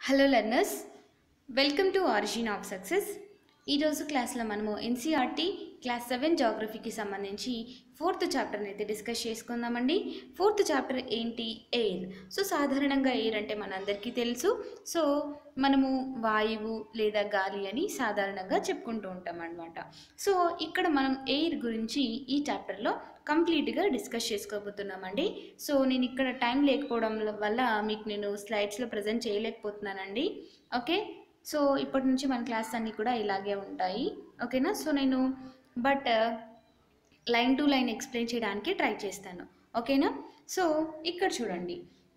Hello learners welcome to origin of success ఈరోజు క్లాస్లో మనము ఎన్సీఆర్టీ క్లాస్ సెవెన్ జాగ్రఫీకి సంబంధించి ఫోర్త్ చాప్టర్ని అయితే డిస్కస్ చేసుకుందామండి ఫోర్త్ చాప్టర్ ఏంటి ఎయిర్ సో సాధారణంగా ఎయిర్ అంటే మనందరికీ తెలుసు సో మనము వాయువు లేదా గాలి అని సాధారణంగా చెప్పుకుంటూ ఉంటాం అనమాట సో ఇక్కడ మనం ఎయిర్ గురించి ఈ చాప్టర్లో కంప్లీట్గా డిస్కస్ చేసుకోబోతున్నామండి సో నేను ఇక్కడ టైం లేకపోవడం వల్ల మీకు నేను స్లైడ్స్లో ప్రజెంట్ చేయలేకపోతున్నానండి ఓకే సో ఇప్పటి నుంచి మన క్లాస్ అన్నీ కూడా ఇలాగే ఉంటాయి ఓకేనా సో నేను but line to line explain చేయడానికి ట్రై చేస్తాను ఓకేనా సో ఇక్కడ చూడండి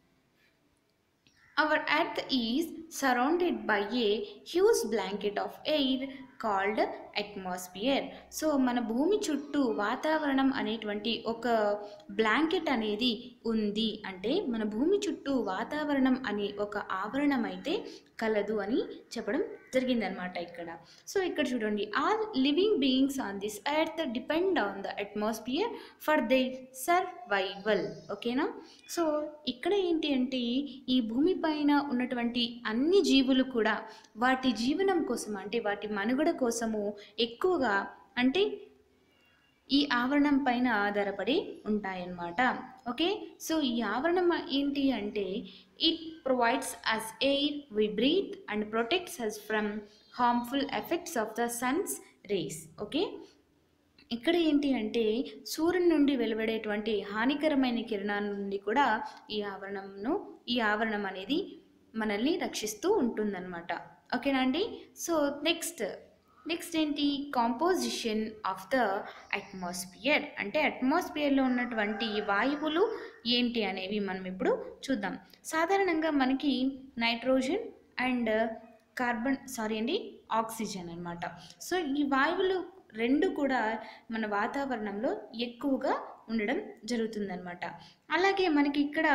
our earth is surrounded by a huge blanket of air called atmosphere so మన భూమి చుట్టూ వాతావరణం అనేటువంటి ఒక బ్లాంకెట్ అనేది ఉంది అంటే మన భూమి చుట్టూ వాతావరణం అనే ఒక ఆవరణం అయితే కలదు అని చెప్పడం జరిగిందనమాట ఇక్కడ సో ఇక్కడ చూడండి all living beings on this earth depend on the atmosphere for their survival ఓకేనా సో ఇక్కడ ఏంటి అంటే ఈ భూమిపైన ఉన్నటువంటి అన్ని జీవులు కూడా వాటి జీవనం కోసం అంటే వాటి మనుగడ కోసము ఎక్కువగా అంటే ఈ ఆవరణం పైన ఆధారపడి ఉంటాయన్నమాట ఓకే సో ఈ ఆవరణం ఏంటి అంటే it provides us air we breathe and protects us from harmful effects of the sun's rays okay ఇక్కడ ఏంటి అంటే సూర్యుని నుండి వెలువడేటువంటి హానికరమైన కిరణాల నుండి కూడా ఈ ఆవరణంను ఈ ఆవరణం అనేది మనల్ని రక్షిస్తూ ఉంటుందన్నమాట ఓకేనా అండి సో నెక్స్ట్ నెక్స్ట్ ఏంటి కాంపోజిషన్ ఆఫ్ ద అట్మాస్ఫియర్ అంటే అట్మాస్ఫియర్లో ఉన్నటువంటి వాయువులు ఏంటి అనేవి మనం ఇప్పుడు చూద్దాం సాధారణంగా మనకి నైట్రోజన్ అండ్ కార్బన్ సారీ అండి ఆక్సిజన్ అనమాట సో ఈ వాయువులు రెండు కూడా మన వాతావరణంలో ఎక్కువగా ఉండడం జరుగుతుందన్నమాట అలాగే మనకి ఇక్కడ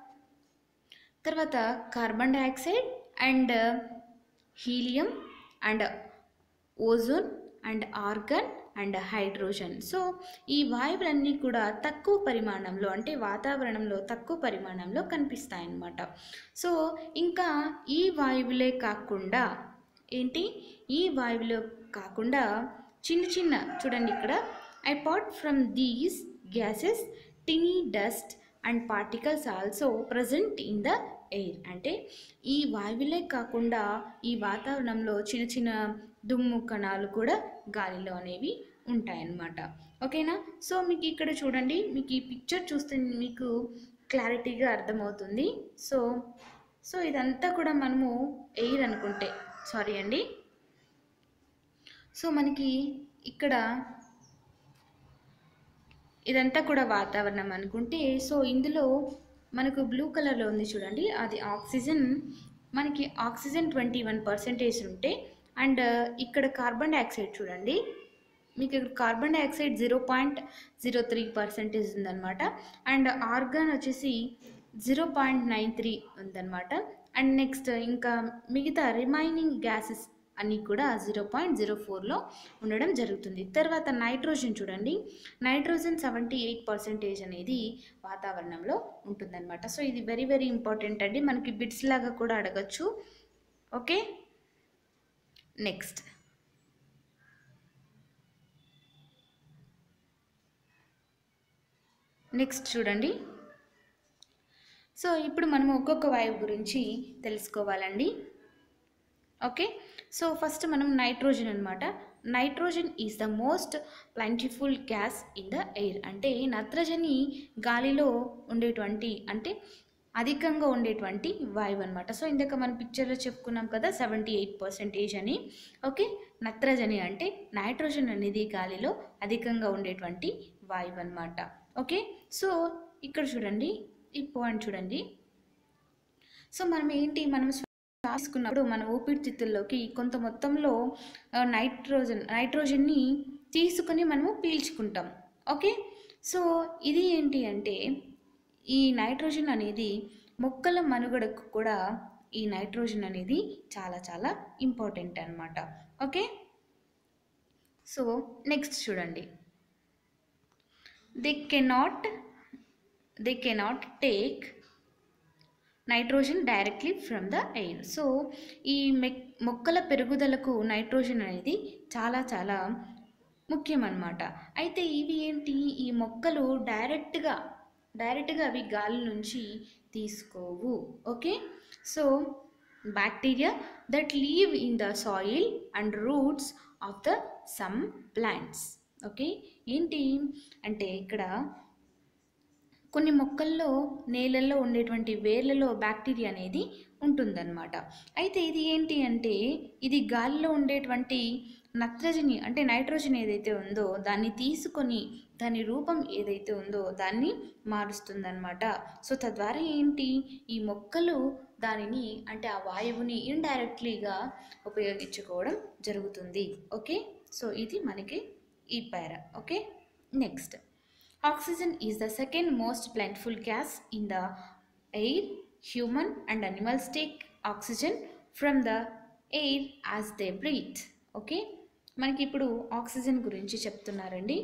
తర్వాత carbon dioxide and helium and ozone and argon and hydrogen so ఈ వాయువులన్నీ కూడా తక్కువ పరిమాణంలో అంటే వాతావరణంలో తక్కువ పరిమాణంలో కనిపిస్తాయన్నమాట సో ఇంకా ఈ వాయువులే కాకుండా ఏంటి ఈ వాయువులు కాకుండా చిన్న చిన్న చూడండి ఇక్కడ apart from these gases tiny dust and particles also present in the air అంటే ఈ వాయువులే కాకుండా ఈ వాతావరణంలో చిన్న చిన్న దుమ్ము కణాలు కూడా గాలిలో అనేవి ఉంటాయన్నమాట ఓకేనా సో మీకు ఇక్కడ చూడండి మీకు ఈ పిక్చర్ చూస్తే మీకు క్లారిటీగా అర్థమవుతుంది సో సో ఇదంతా కూడా మనము ఎయిర్ అనుకుంటే సారీ అండి సో మనకి ఇక్కడ ఇదంతా కూడా వాతావరణం అనుకుంటే సో ఇందులో మనకు బ్లూ కలర్లో ఉంది చూడండి అది ఆక్సిజన్ మనకి ఆక్సిజన్ ట్వంటీ వన్ పర్సెంటేజ్ ఉంటే అండ్ ఇక్కడ కార్బన్ డైఆక్సైడ్ చూడండి మీకు ఇక్కడ carbon dioxide zero point zero three percentage ఉందన్నమాట అండ్ ఆర్గాన్ వచ్చేసి జీరో పాయింట్ నైన్ త్రీ ఉందన్నమాట అండ్ నెక్స్ట్ ఇంకా మిగతా రిమైనింగ్ గ్యాసెస్ అన్నీ కూడా జీరో పాయింట్ జీరో ఫోర్లో ఉండడం జరుగుతుంది తర్వాత నైట్రోజన్ చూడండి నైట్రోజన్ సెవెంటీ ఎయిట్ పర్సెంటేజ్ అనేది వాతావరణంలో ఉంటుందన్నమాట సో ఇది వెరీ వెరీ ఇంపార్టెంట్ అండి మనకి బిట్స్ లాగా కూడా అడగచ్చు ఓకే నెక్స్ట్ నెక్స్ట్ చూడండి సో ఇప్పుడు మనం ఒక్కొక్క వాయువు గురించి తెలుసుకోవాలండి ఓకే సో ఫస్ట్ మనం నైట్రోజన్ అనమాట nitrogen is the most plentiful gas in the air అంటే నత్రజని గాలిలో ఉండేటువంటి అంటే అధికంగా ఉండేటువంటి వాయువు అనమాట సో ఇందాక మనం పిక్చర్లో చెప్పుకున్నాం కదా సెవెంటీ ఎయిట్ పర్సెంటేజ్ అని ఓకే నత్రజని అంటే నైట్రోజన్ అనేది గాలిలో అధికంగా ఉండేటువంటి వాయువు అనమాట ఓకే సో ఇక్కడ చూడండి ఈ పాయింట్ చూడండి సో మనం ఏంటి మనం తీసుకున్నప్పుడు మన ఊపిరితిత్తుల్లోకి కొంత మొత్తంలో నైట్రోజన్ నైట్రోజన్ని తీసుకుని మనము పీల్చుకుంటాం ఓకే సో ఇది ఏంటి అంటే ఈ నైట్రోజన్ అనేది మొక్కల మనుగడకు కూడా ఈ నైట్రోజన్ అనేది చాలా చాలా ఇంపార్టెంట్ అనమాట ఓకే సో నెక్స్ట్ చూడండి they cannot they cannot take nitrogen directly from the air so ఈ మెక్ మొక్కల పెరుగుదలకు నైట్రోజన్ అనేది చాలా చాలా ముఖ్యం అన్నమాట అయితే ఇవి ఏంటి ఈ మొక్కలు డైరెక్ట్గా డైరెక్ట్గా అవి గాలి నుంచి తీసుకోవు okay so bacteria that live in the soil and roots of the some plants okay ఏంటి అంటే ఇక్కడ కొన్ని మొక్కల్లో నేలల్లో ఉండేటువంటి వేర్లలో బ్యాక్టీరియా అనేది ఉంటుందన్నమాట అయితే ఇది ఏంటి అంటే ఇది గాలిలో ఉండేటువంటి నత్రజని అంటే నైట్రోజన్ ఏదైతే ఉందో దాన్ని తీసుకొని దాని రూపం ఏదైతే ఉందో దాన్ని మారుస్తుందన్నమాట సో తద్వారా ఏంటి ఈ మొక్కలు దానిని అంటే ఆ వాయువుని ఇండైరెక్ట్లీగా ఉపయోగించుకోవడం జరుగుతుంది ఓకే సో ఇది మనకి ఈ పేర okay next Oxygen is the second most plentiful gas in the air. Human and animals take oxygen from the air as they breathe. Okay మనకి ఇప్పుడు ఆక్సిజన్ గురించి చెప్తున్నారండి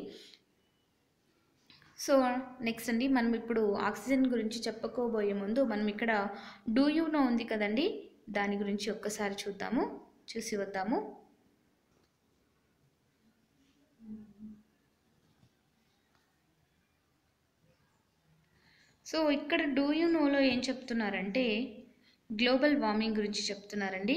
సో నెక్స్ట్ అండి మనం ఇప్పుడు ఆక్సిజన్ గురించి చెప్పుకోబోయే ముందు మనం ఇక్కడ డూ యూ నో ఉంది కదండి దాని గురించి ఒక్కసారి చూద్దాము చూసి వద్దాము సో ఇక్కడ డూ యూ నోలో ఏం చెప్తున్నారంటే గ్లోబల్ వార్మింగ్ గురించి చెప్తున్నారండి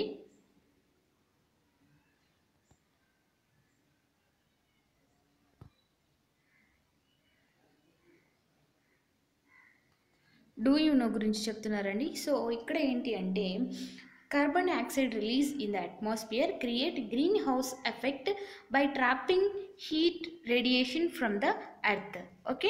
డూ యూ నో గురించి చెప్తున్నారండి సో ఇక్కడ ఏంటి అంటే carbon dioxide release in the atmosphere create greenhouse effect by trapping heat radiation from the earth okay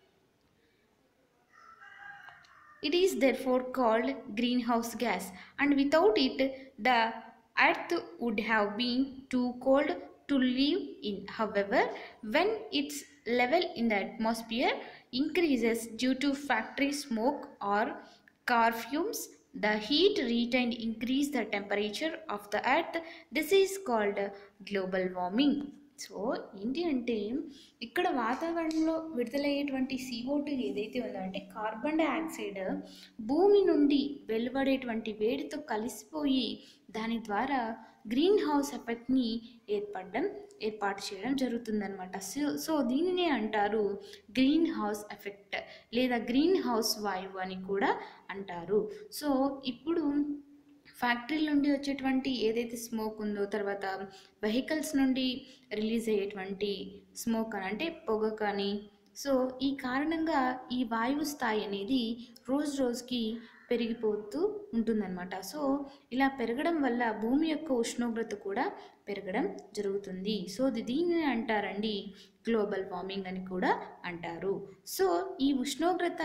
It is therefore called greenhouse gas, and without it, the earth would have been too cold to live in. However, when its level in the atmosphere increases due to factory smoke or car fumes, the heat retained increase the temperature of the earth. This is called global warming. So ఏంటి అంటే ఇక్కడ వాతావరణంలో విడుదలయ్యేటువంటి CO2 two ఏదైతే ఉందో అంటే carbon dioxide భూమి నుండి వెలువడేటువంటి వేడితో కలిసిపోయి దాని ద్వారా గ్రీన్ హౌస్ ఎఫెక్ట్ని ఏర్పడడం ఏర్పాటు చేయడం జరుగుతుందన్నమాట సో సో దీనినే అంటారు గ్రీన్ హౌస్ ఎఫెక్ట్ లేదా గ్రీన్ హౌస్ వాయువు అని కూడా అంటారు సో ఇప్పుడు ఫ్యాక్టరీల నుండి వచ్చేటువంటి ఏదైతే స్మోక్ ఉందో తర్వాత వెహికల్స్ నుండి రిలీజ్ అయ్యేటువంటి స్మోక్ అని అంటే పొగ కానీ సో ఈ కారణంగా ఈ వాయువు స్థాయి అనేది రోజు రోజుకి పెరిగిపోతూ ఉంటుందన్నమాట సో ఇలా పెరగడం వల్ల భూమి యొక్క ఉష్ణోగ్రత కూడా పెరగడం జరుగుతుంది సో ఇది దీనిని అంటారండి గ్లోబల్ వార్మింగ్ అని కూడా అంటారు సో ఈ ఉష్ణోగ్రత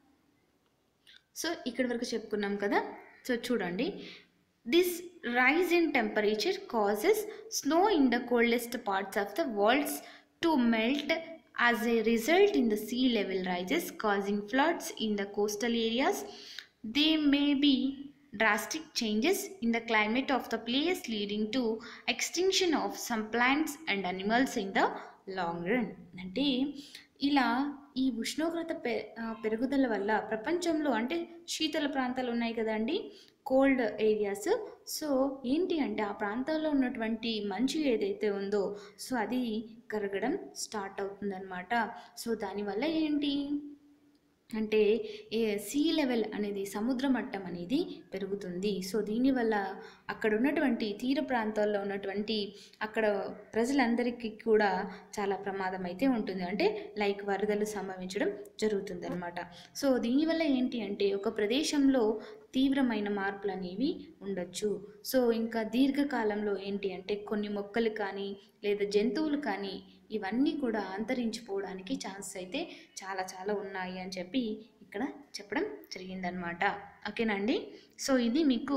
సో ఇక్కడి వరకు చెప్పుకున్నాం కదా సో చూడండి this rise in temperature causes snow in the coldest parts of the worlds to melt as a result in the sea level rises causing floods in the coastal areas they may be drastic changes in the climate of the place leading to extinction of some plants and animals in the long run అంటే ఇలా ఈ ఉష్ణోగ్రత పె ఆ, పెరుగుదల వల్ల ప్రపంచంలో అంటే శీతల ప్రాంతాలు ఉన్నాయి కదండి కోల్డ్ ఏరియాస్ సో ఏంటి అంటే ఆ ప్రాంతాల్లో ఉన్నటువంటి మంచు ఏదైతే ఉందో సో అది కరగడం స్టార్ట్ అవుతుందన్నమాట సో దానివల్ల ఏంటి అంటే ఏ సీ లెవెల్ అనేది సముద్ర మట్టం అనేది పెరుగుతుంది సో దీనివల్ల అక్కడ ఉన్నటువంటి తీర ప్రాంతాల్లో ఉన్నటువంటి అక్కడ ప్రజలందరికీ కూడా చాలా ప్రమాదం అయితే ఉంటుంది అంటే లైక్ వరదలు సంభవించడం జరుగుతుంది అనమాట సో దీనివల్ల ఏంటి అంటే ఒక ప్రదేశంలో తీవ్రమైన మార్పులు అనేవి ఉండొచ్చు సో ఇంకా దీర్ఘకాలంలో ఏంటి అంటే కొన్ని మొక్కలు కానీ లేదా జంతువులు కానీ ఇవన్నీ కూడా అంతరించిపోవడానికి ఛాన్సెస్ అయితే చాలా చాలా ఉన్నాయి అని చెప్పి ఇక్కడ చెప్పడం జరిగిందనమాట ఓకేనండి సో ఇది మీకు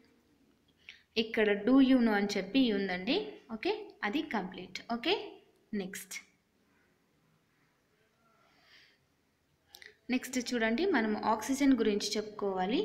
ఇక్కడ డూ యూ నో అని చెప్పి ఉందండి ఓకే అది కంప్లీట్ ఓకే నెక్స్ట్ నెక్స్ట్ చూడండి మనం ఆక్సిజన్ గురించి చెప్పుకోవాలి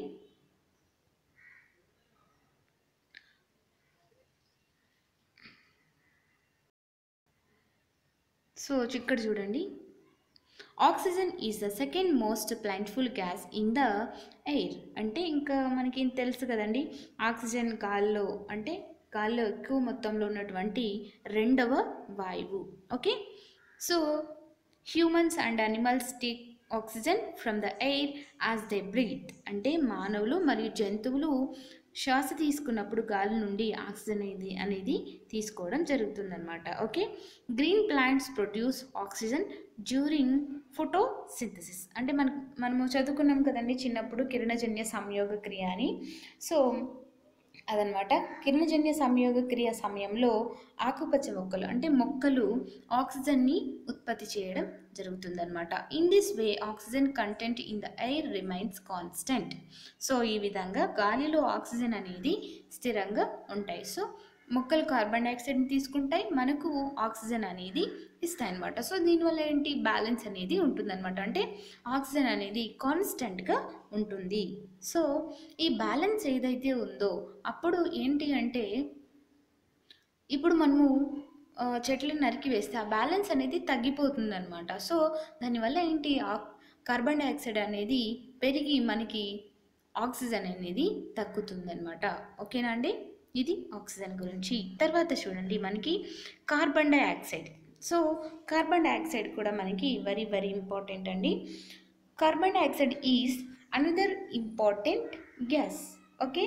సో ఇక్కడ చూడండి oxygen is the second most plentiful gas in the air అంటే ఇంకా మనకి తెలుసు కదండి ఆక్సిజన్ గాల్లో అంటే గాల్లో ఎక్కువ మొత్తంలో ఉన్నటువంటి రెండవ వాయువు okay so humans and animals take oxygen from the air as they breathe అంటే మానవులు మరియు జంతువులు శ్వాస తీసుకున్నప్పుడు గాలి నుండి ఆక్సిజన్ అనేది అనేది తీసుకోవడం జరుగుతుందన్నమాట okay green plants produce oxygen during photosynthesis అంటే మన మనము చదువుకున్నాం కదండి చిన్నప్పుడు కిరణజన్య సంయోగ క్రియ అని సో అదనమాట కిరణజన్య సంయోగ క్రియ సమయంలో ఆకుపచ్చ మొక్కలు అంటే మొక్కలు ఆక్సిజన్ని ఉత్పత్తి చేయడం జరుగుతుందన్నమాట in this way oxygen content in the air remains constant so ఈ విధంగా గాలిలో ఆక్సిజన్ అనేది స్థిరంగా ఉంటాయి సో మొక్కలు కార్బన్ డైఆక్సైడ్ని తీసుకుంటాయి మనకు ఆక్సిజన్ అనేది ఇస్తాయి అనమాట సో దీనివల్ల ఏంటి బ్యాలెన్స్ అనేది ఉంటుందన్నమాట అంటే ఆక్సిజన్ అనేది కాన్స్టెంట్గా ఉంటుంది సో ఈ బ్యాలెన్స్ ఏదైతే ఉందో అప్పుడు ఏంటి అంటే ఇప్పుడు మనము ఆ, చెట్లను నరికి వేస్తే ఆ బ్యాలెన్స్ అనేది తగ్గిపోతుంది అనమాట సో దానివల్ల ఏంటి ఆ- కార్బన్ డైఆక్సైడ్ అనేది పెరిగి మనకి ఆక్సిజన్ అనేది తగ్గుతుందన్నమాట ఓకేనా అండి ఇది ఆక్సిజన్ గురించి తర్వాత చూడండి మనకి carbon dioxide so carbon dioxide కూడా మనకి వెరీ వెరీ ఇంపార్టెంట్ అండి carbon dioxide is another important gas okay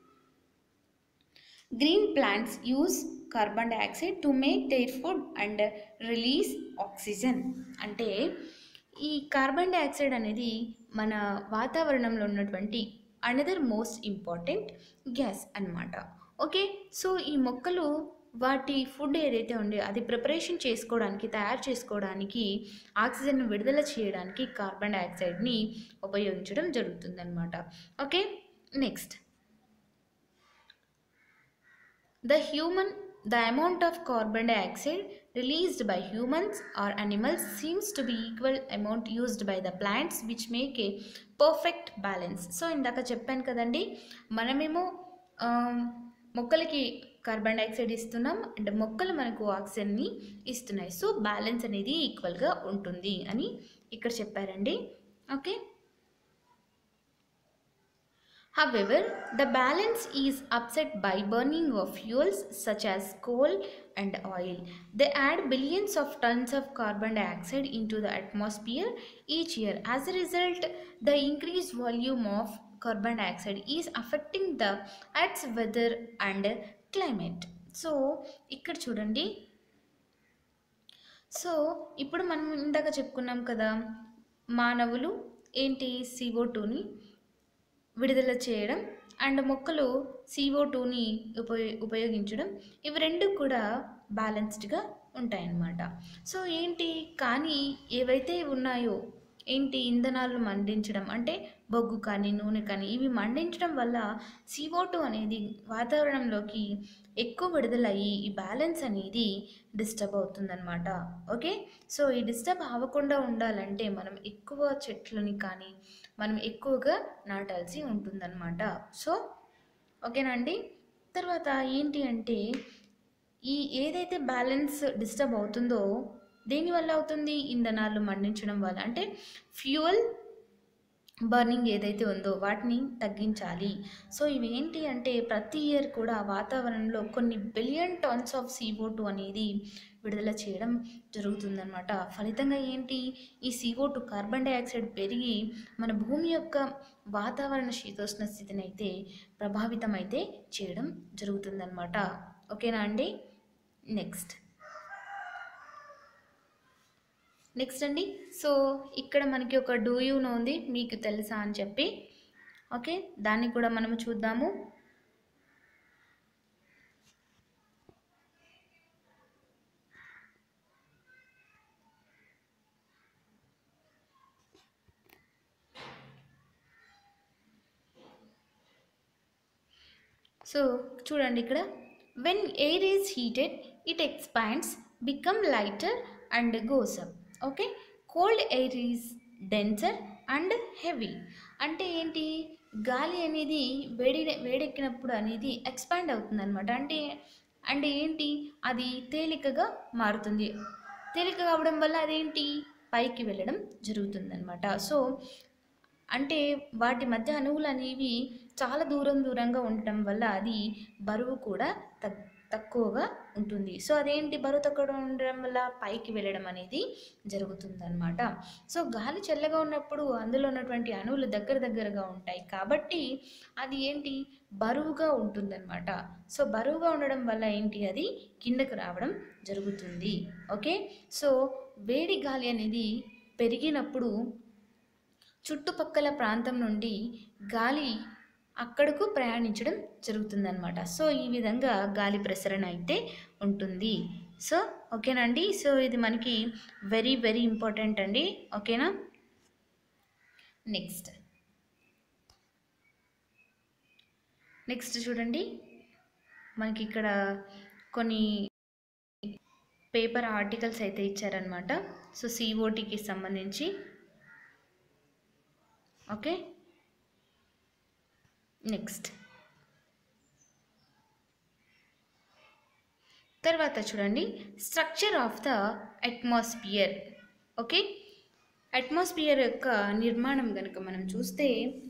green plants use carbon dioxide to make their food and release oxygen అంటే ఈ కార్బన్ డైఆక్సైడ్ అనేది మన వాతావరణంలో ఉన్నటువంటి అనదర్ మోస్ట్ ఇంపార్టెంట్ గ్యాస్ అన్నమాట ఓకే సో ఈ మొక్కలు వాటి ఫుడ్ ఏదైతే ఉందో అది ప్రిపరేషన్ చేసుకోవడానికి తయారు చేసుకోవడానికి ఆక్సిజన్ విడుదల చేయడానికి కార్బన్ డైఆక్సైడ్ని ఉపయోగించడం జరుగుతుందన్నమాట okay next The human the amount of carbon dioxide released by humans or animals seems to be equal amount used by the plants which make a perfect balance so ఇందాక చెప్పాను కదండి మనమేమో ఆ, మొక్కలకి కార్బన్ డైఆక్సైడ్ ఇస్తున్నాం and మొక్కలు మనకు ఆక్సిజన్ని ఇస్తున్నాయి సో బ్యాలెన్స్ అనేది ఈక్వల్గా ఉంటుంది అని ఇక్కడ చెప్పారండి okay However, the balance is upset by burning of fuels such as coal and oil. They add billions of tons of carbon dioxide into the atmosphere each year. As a result, the increased volume of carbon dioxide is affecting the Earth's weather and climate. So ఇక్కడ చూడండి so ఇప్పుడు మనం ఇందాక చెప్పుకున్నాం కదా మానవులు ఏంటి CO టూని విడుదల చేయడం అండ్ మొక్కలు సిఓ టూని ఉపయో ఉపయోగించడం ఇవి రెండు కూడా బ్యాలెన్స్డ్గా ఉంటాయన్నమాట సో ఏంటి కానీ ఏవైతే ఉన్నాయో ఏంటి ఇంధనాలు మండించడం అంటే బొగ్గు కానీ నూనె కానీ ఇవి మండించడం వల్ల సిఓ టూ అనేది వాతావరణంలోకి ఎక్కువ విడుదలయ్యి ఈ బ్యాలెన్స్ అనేది డిస్టర్బ్ అవుతుందన్నమాట ఓకే సో ఈ డిస్టర్బ్ అవ్వకుండా ఉండాలంటే మనం ఎక్కువ చెట్లని కానీ మనం ఎక్కువగా నాటాల్సి ఉంటుందన్నమాట సో ఓకేనా అండి తర్వాత ఏంటి అంటే ఈ ఏదైతే బ్యాలెన్స్ డిస్టర్బ్ అవుతుందో దేనివల్ల అవుతుంది ఇంధనాలు మండించడం వల్ల అంటే ఫ్యూయల్ బర్నింగ్ ఏదైతే ఉందో వాటిని తగ్గించాలి సో ఇవి ఏంటి అంటే ప్రతి ఇయర్ కూడా వాతావరణంలో కొన్ని billion tons of C O two అనేది విడుదల చేయడం జరుగుతుందన్నమాట ఫలితంగా ఏంటి ఈ సిఓ టూ కార్బన్ డైఆక్సైడ్ పెరిగి మన భూమి యొక్క వాతావరణ శీతోష్ణ స్థితిని అయితే ప్రభావితం అయితే చేయడం జరుగుతుందన్నమాట ఓకేనా అండి నెక్స్ట్ నెక్స్ట్ అండి సో ఇక్కడ మనకి ఒక డూ యూ నో ఉంది మీకు తెలుసా అని చెప్పి ఓకే దాన్ని కూడా మనము చూద్దాము సో చూడండి ఇక్కడ when air is heated it expands become lighter and goes up okay cold air is denser and heavy అంటే ఏంటి గాలి అనేది వేడి వేడెక్కినప్పుడు అనేది ఎక్స్పాండ్ అవుతుంది అనమాట అంటే అంటే ఏంటి అది తేలికగా మారుతుంది తేలిక కావడం వల్ల అదేంటి పైకి వెళ్ళడం జరుగుతుందన్నమాట సో అంటే వాటి మధ్య అణువులు అనేవి చాలా దూరం దూరంగా ఉండటం వల్ల అది బరువు కూడా తగ్ తక్కువగా ఉంటుంది సో అదేంటి బరువు తక్కువ ఉండడం వల్ల పైకి వెళ్ళడం అనేది జరుగుతుందన్నమాట సో గాలి చల్లగా ఉన్నప్పుడు అందులో ఉన్నటువంటి అణువులు దగ్గర దగ్గరగా ఉంటాయి కాబట్టి అది ఏంటి బరువుగా ఉంటుందన్నమాట సో బరువుగా ఉండడం వల్ల ఏంటి అది కిందకు రావడం జరుగుతుంది ఓకే సో వేడి గాలి అనేది పెరిగినప్పుడు చుట్టుపక్కల ప్రాంతం నుండి గాలి అక్కడకు ప్రయాణించడం జరుగుతుందన్నమాట సో ఈ విధంగా గాలి ప్రసరణ అయితే ఉంటుంది సో ఓకేనండి సో ఇది మనకి వెరీ వెరీ ఇంపార్టెంట్ అండి ఓకేనా నెక్స్ట్ నెక్స్ట్ చూడండి మనకి ఇక్కడ కొన్ని పేపర్ ఆర్టికల్స్ అయితే ఇచ్చారనమాట సో సిఓటికి సంబంధించి ఓకే నెక్స్ట్ తర్వాత చూడండి structure of the atmosphere okay atmosphere యొక్క నిర్మాణం కనుక మనం చూస్తే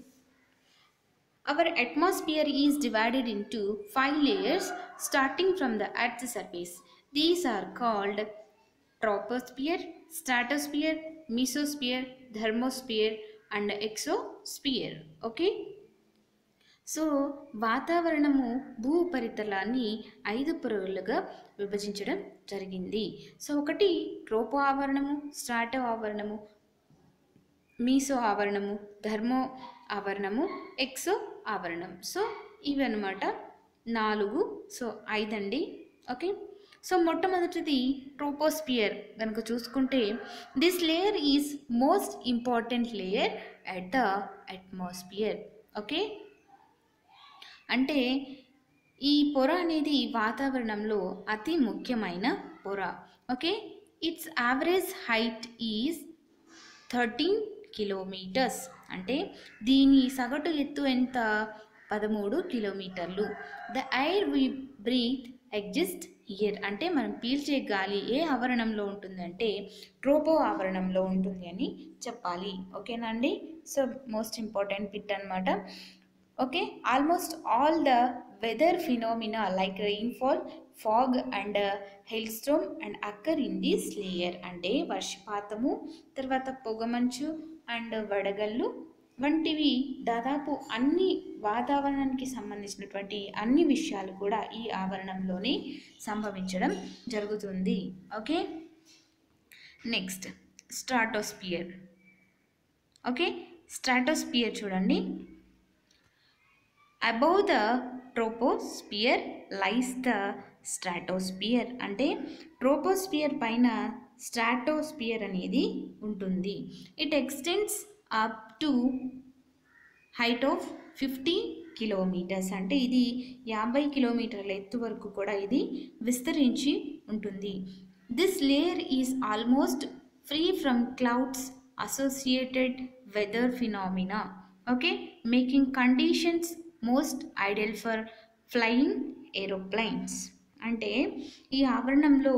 our atmosphere is divided into five layers starting from the earth surface these are called troposphere stratosphere mesosphere thermosphere and exosphere okay so వాతావరణము భూ ఉపరితలాన్ని ఐదు పొరలుగా విభజించడం జరిగింది సో ఒకటి ట్రోపో ఆవరణము స్ట్రాటో ఆవరణము మీసో ఆవరణము ధర్మో ఆవరణము ఎక్సో ఆవరణం సో ఇవి అనమాట నాలుగు సో ఐదండి ఓకే సో మొట్టమొదటిది ట్రోపోస్పియర్ కనుక చూసుకుంటే this layer is most important layer at the atmosphere okay అంటే ఈ పొర అనేది వాతావరణంలో అతి ముఖ్యమైన పొర okay its average height is thirteen kilometres అంటే దీని సగటు ఎత్తు ఎంత పదమూడు కిలోమీటర్లు the air we breathe exist here అంటే మనం పీల్చే గాలి ఏ ఆవరణంలో ఉంటుందంటే ట్రోపో ఆవరణంలో ఉంటుంది అని చెప్పాలి ఓకేనా అండి సో మోస్ట్ ఇంపార్టెంట్ బిట్ అనమాట okay almost all the weather phenomena like rainfall fog and hail storm and occur in this layer అంటే వర్షపాతము తర్వాత పొగమంచు అండ్ వడగళ్ళు వంటివి దాదాపు అన్ని వాతావరణానికి సంబంధించినటువంటి అన్ని విషయాలు కూడా ఈ ఆవరణంలోనే సంభవించడం జరుగుతుంది okay next stratosphere okay stratosphere చూడండి above the troposphere lies the stratosphere అంటే ట్రోపోస్పియర్ పైన స్ట్రాటోస్పియర్ అనేది ఉంటుంది it extends up to height of fifty kilometres అంటే ఇది యాభై కిలోమీటర్ల ఎత్తు వరకు కూడా ఇది విస్తరించి ఉంటుంది this layer is almost free from clouds associated weather phenomena okay making conditions most ideal for flying aeroplanes అంటే ఈ ఆవరణంలో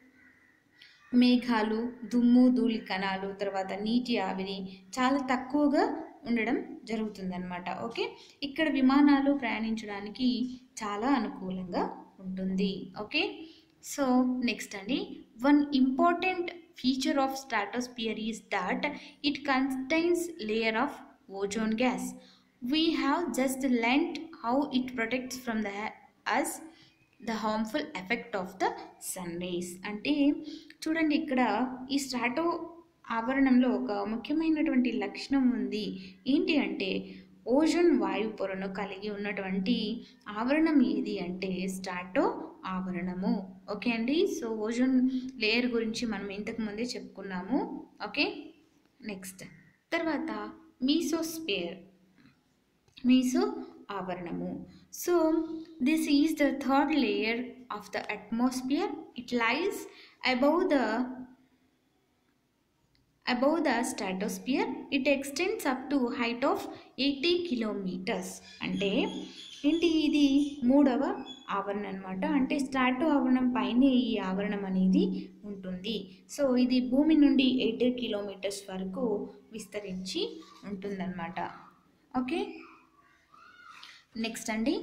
మేఘాలు దుమ్ము ధూళి కణాలు తర్వాత నీటి ఆవిరి చాలా తక్కువగా ఉండడం జరుగుతుందన్నమాట ఓకే ఇక్కడ విమానాలు ప్రయాణించడానికి చాలా అనుకూలంగా ఉంటుంది ఓకే సో నెక్స్ట్ అండి one important feature of stratosphere is that it contains layer of ozone gas we have just learnt how it protects from the us the harmful effect of the sun rays అంటే చూడండి ఇక్కడ ఈ స్ట్రాటో ఆవరణంలో ఒక ముఖ్యమైనటువంటి లక్షణం ఉంది ఏంటి అంటే ఓజోన్ వాయు పొరను కలిగి ఉన్నటువంటి ఆవరణం ఏది అంటే స్ట్రాటో ఆవరణము ఓకే అండి సో ఓజోన్ లేయర్ గురించి మనం ఇంతకు ముందే చెప్పుకున్నాము ఓకే నెక్స్ట్ తర్వాత మీసోస్పియర్ మీసో ఆవరణము so this is the third layer of the atmosphere it lies above the above the stratosphere it extends up to height of 80 kilometers అంటే ఏంటి ఇది మూడవ ఆవరణ అనమాట అంటే స్ట్రాటో ఆవరణం పైనే ఈ ఆవరణం అనేది ఉంటుంది సో ఇది భూమి నుండి ఎయిట్ కిలోమీటర్స్ వరకు విస్తరించి ఉంటుందన్నమాట ఓకే నెక్స్ట్ అండి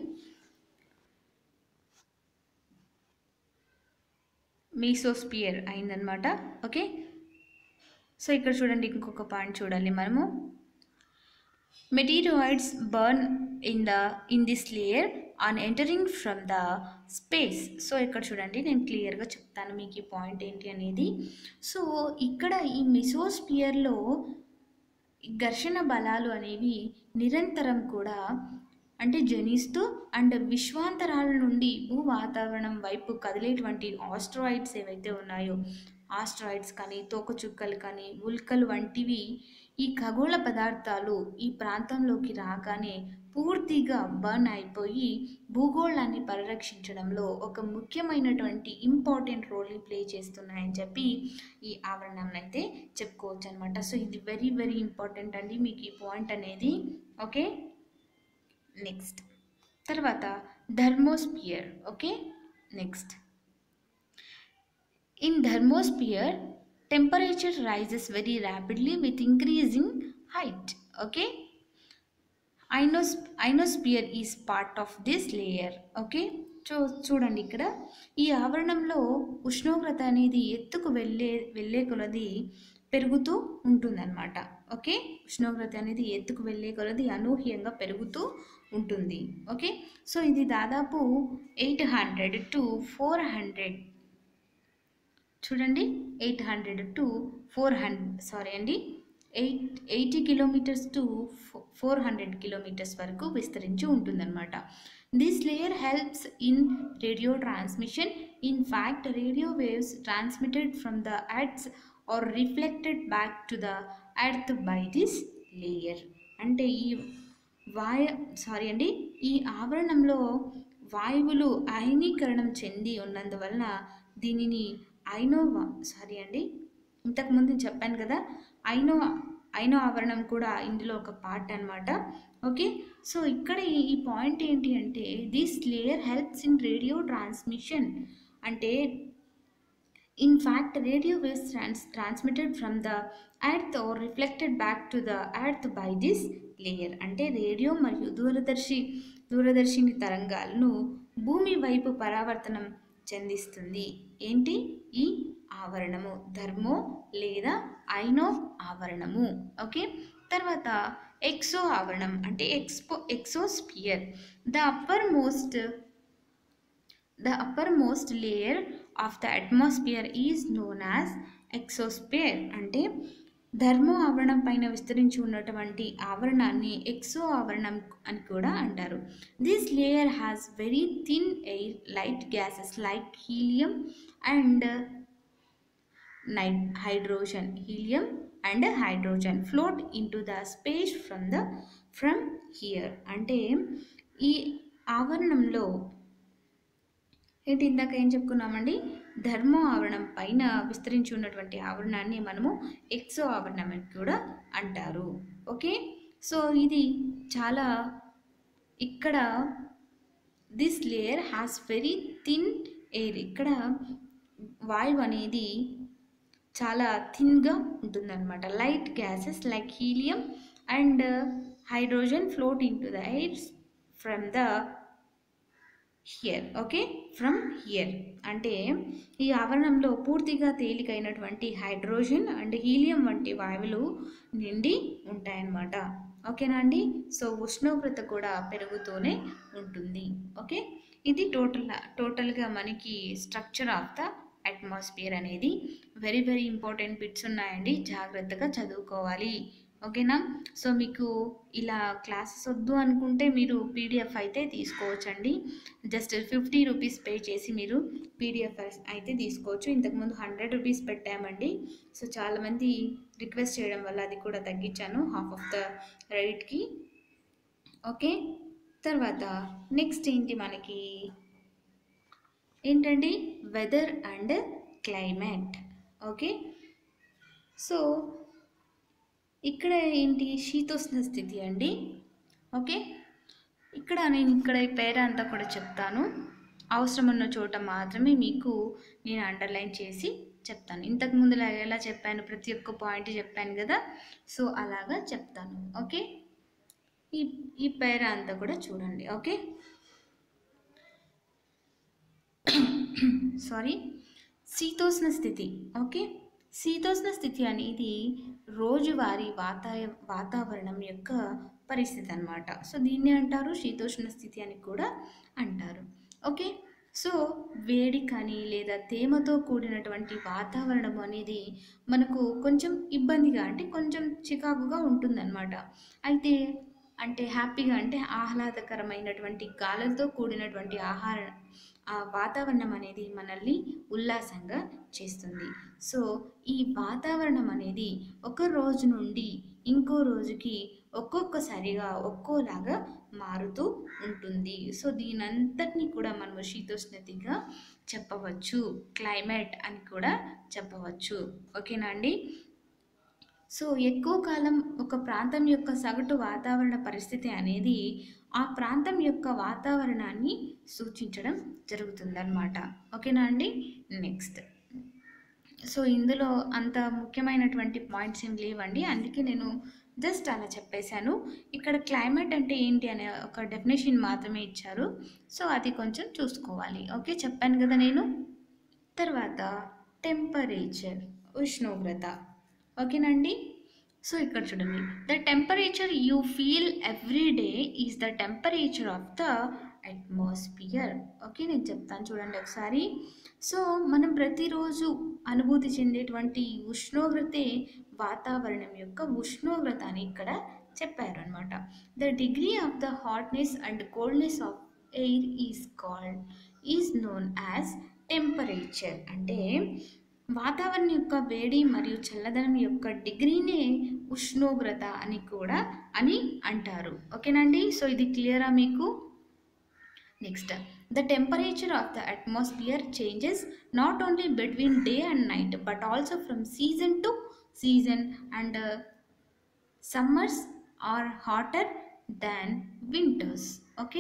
మీసోస్పియర్ అయిందనమాట ఓకే సో ఇక్కడ చూడండి ఇంకొక పాయింట్ చూడాలి మనము meteoroids burn in the in this layer on entering from the space so ఇక్కడ చూడండి నేను క్లియర్గా చెప్తాను మీకు ఈ పాయింట్ ఏంటి అనేది సో ఇక్కడ ఈ మిసోస్పియర్లో ఘర్షణ బలాలు అనేవి నిరంతరం కూడా అంటే జనిస్తూ అండ్ విశ్వాంతరాల నుండి భూ వాతావరణం వైపు కదిలేటువంటి ఆస్ట్రాయిడ్స్ ఏవైతే ఉన్నాయో ఆస్ట్రాయిడ్స్ కానీ తోకచుక్కలు కానీ ఉల్కలు వంటివి ఈ ఖగోళ పదార్థాలు ఈ ప్రాంతంలోకి రాగానే పూర్తిగా బర్న్ అయిపోయి భూగోళాన్ని పరిరక్షించడంలో ఒక ముఖ్యమైనటువంటి ఇంపార్టెంట్ రోల్ని ప్లే చేస్తున్నాయని చెప్పి ఈ ఆవరణం అయితే చెప్పుకోవచ్చు అనమాట సో ఇది వెరీ వెరీ ఇంపార్టెంట్ అండి మీకు ఈ పాయింట్ అనేది ఓకే నెక్స్ట్ తర్వాత thermosphere okay next in thermosphere temperature rises very rapidly with increasing height okay ఐనోస్ ionosphere is part of this layer okay చూ చూడండి ఇక్కడ ఈ ఆవరణంలో ఉష్ణోగ్రత అనేది ఎత్తుకు వెళ్ళే వెళ్ళే కొలది పెరుగుతూ ఉంటుందన్నమాట ఓకే ఉష్ణోగ్రత అనేది ఎత్తుకు వెళ్ళే కొలది అనూహ్యంగా పెరుగుతూ ఉంటుంది ఓకే సో ఇది దాదాపు eight hundred to four hundred చూడండి eight hundred to four hundred sorry అండి eight eighty kilometres to four hundred kilometres వరకు విస్తరించి ఉంటుందన్నమాట this layer helps in radio transmission in fact radio waves transmitted from the earths are reflected back to the earth by this layer అంటే ఈ వాయ sorry అండి ఈ ఆవరణంలో వాయువులు అయనీకరణం చెంది ఉన్నందువలన దీనిని ఐనో సారీ అండి ఇంతకుముందు చెప్పాను కదా ఐనో ఐనో ఆవరణం కూడా ఇందులో ఒక పార్ట్ అనమాట ఓకే సో ఇక్కడ ఈ ఈ పాయింట్ ఏంటి అంటే this layer helps in radio transmission అంటే in fact radio waves trans transmitted from the earth are reflected back to the earth by this layer అంటే రేడియో మరియు దూరదర్శి దూరదర్శిని తరంగాలను భూమి వైపు పరావర్తనం చెందిస్తుంది ఏంటి ఈ ఆవరణము ధర్మో లేదా ఐనో ఆవరణము ఓకే తర్వాత ఎక్సో ఆవరణం అంటే expo exosphere the uppermost the uppermost layer of the atmosphere is known as exosphere అంటే ధర్మో ఆవరణం పైన విస్తరించి ఉన్నటువంటి ఆవరణాన్ని ఎక్సో ఆవరణం అని కూడా అంటారు this layer has very thin air light gases like helium and night hydrogen helium and hydrogen float in to the space from the from here అంటే ఈ ఆవరణంలో ఏంటి ఇందాక ఏం చెప్పుకున్నామండి ధర్మో ఆవరణం పైన విస్తరించి ఉన్నటువంటి ఆవరణాన్ని మనము ఎక్సో ఆవరణం అని కూడా అంటారు ఓకే సో ఇది చాలా ఇక్కడ this layer has very thin air ఇక్కడ వాయువు అనేది చాలా థిన్గా ఉంటుందన్నమాట light gases like helium and hydrogen float in to the air from the here okay from here అంటే ఈ ఆవరణంలో పూర్తిగా తేలికైనటువంటి హైడ్రోజన్ అండ్ హీలియం వంటి వాయువులు నిండి ఉంటాయన్నమాట ఓకేనా అండి సో ఉష్ణోగ్రత కూడా పెరుగుతూనే ఉంటుంది ఓకే ఇది టోటల్ టోటల్గా మనకి స్ట్రక్చర్ ఆఫ్ ద అట్మాస్ఫియర్ అనేది వెరీ వెరీ ఇంపార్టెంట్ బిట్స్ ఉన్నాయండి జాగ్రత్తగా చదువుకోవాలి ఓకేనా సో మీకు ఇలా క్లాసెస్ వద్దు అనుకుంటే మీరు పీడిఎఫ్ అయితే తీసుకోవచ్చండి జస్ట్ ఫిఫ్టీ రూపీస్ పే చేసి మీరు పీడిఎఫ్ అయితే తీసుకోవచ్చు ఇంతకుముందు హండ్రెడ్ రూపీస్ పెట్టామండి సో చాలామంది రిక్వెస్ట్ చేయడం వల్ల అది కూడా తగ్గించాను హాఫ్ ఆఫ్ ద రేట్కి ఓకే తర్వాత నెక్స్ట్ ఏంటి మనకి ఏంటండి weather and climate okay so ఇక్కడ ఏంటి శీతోష్ణ స్థితి అండి ఓకే ఇక్కడ నేను ఇక్కడ ఈ పేర అంతా కూడా చెప్తాను అవసరం ఉన్న చోట మాత్రమే మీకు నేను అండర్లైన్ చేసి చెప్తాను ఇంతకు ముందు ఎలా చెప్పాను ప్రతి ఒక్క పాయింట్ చెప్పాను కదా సో అలాగా చెప్తాను ఓకే ఈ ఈ పేర అంతా కూడా చూడండి ఓకే సారీ శీతోష్ణ స్థితి ఓకే శీతోష్ణ స్థితి అనేది రోజువారీ వాతాయ వాతావరణం యొక్క పరిస్థితి అన్నమాట సో దీన్ని అంటారు శీతోష్ణ స్థితి అని కూడా అంటారు ఓకే సో వేడి కానీ లేదా తేమతో కూడినటువంటి వాతావరణం అనేది మనకు కొంచెం ఇబ్బందిగా అంటే కొంచెం చికాకుగా ఉంటుందన్నమాట అయితే అంటే హ్యాపీగా అంటే ఆహ్లాదకరమైనటువంటి గాలులతో కూడినటువంటి ఆహార ఆ వాతావరణం అనేది మనల్ని ఉల్లాసంగా చేస్తుంది సో ఈ వాతావరణం అనేది ఒక రోజు నుండి ఇంకో రోజుకి ఒక్కొక్కసారిగా ఒక్కోలాగా మారుతూ ఉంటుంది సో దీనంతటిని కూడా మనము శీతోష్ణతిగా చెప్పవచ్చు క్లైమేట్ అని కూడా చెప్పవచ్చు ఓకేనా అండి సో ఎక్కువ కాలం ఒక ప్రాంతం యొక్క సగటు వాతావరణ పరిస్థితి అనేది ఆ ప్రాంతం యొక్క వాతావరణాన్ని సూచించడం జరుగుతుందన్నమాట ఓకేనా అండి నెక్స్ట్ సో ఇందులో అంత ముఖ్యమైనటువంటి పాయింట్స్ ఏం లేవండి అందుకే నేను జస్ట్ అలా చెప్పేశాను ఇక్కడ క్లైమేట్ అంటే ఏంటి అనే ఒక డెఫినేషన్ మాత్రమే ఇచ్చారు సో అది కొంచెం చూసుకోవాలి ఓకే చెప్పాను కదా నేను తర్వాత టెంపరేచర్ ఉష్ణోగ్రత ఓకేనండి సో ఇక్కడ చూడండి the temperature you feel every day is the temperature of the atmosphere okay నేను చెప్తాను చూడండి ఒకసారి సో మనం ప్రతిరోజు అనుభూతి చెందేటువంటి ఉష్ణోగ్రతే వాతావరణం యొక్క ఉష్ణోగ్రత అని ఇక్కడ చెప్పారు అనమాట the degree of the hotness and coldness of air is called is known as temperature అంటే వాతావరణం యొక్క వేడి మరియు చల్లదనం యొక్క డిగ్రీనే ఉష్ణోగ్రత అని కూడా అని అంటారు ఓకేనండి సో ఇది క్లియరా మీకు next the temperature of the atmosphere changes not only between day and night but also from season to season and summers are hotter than winters okay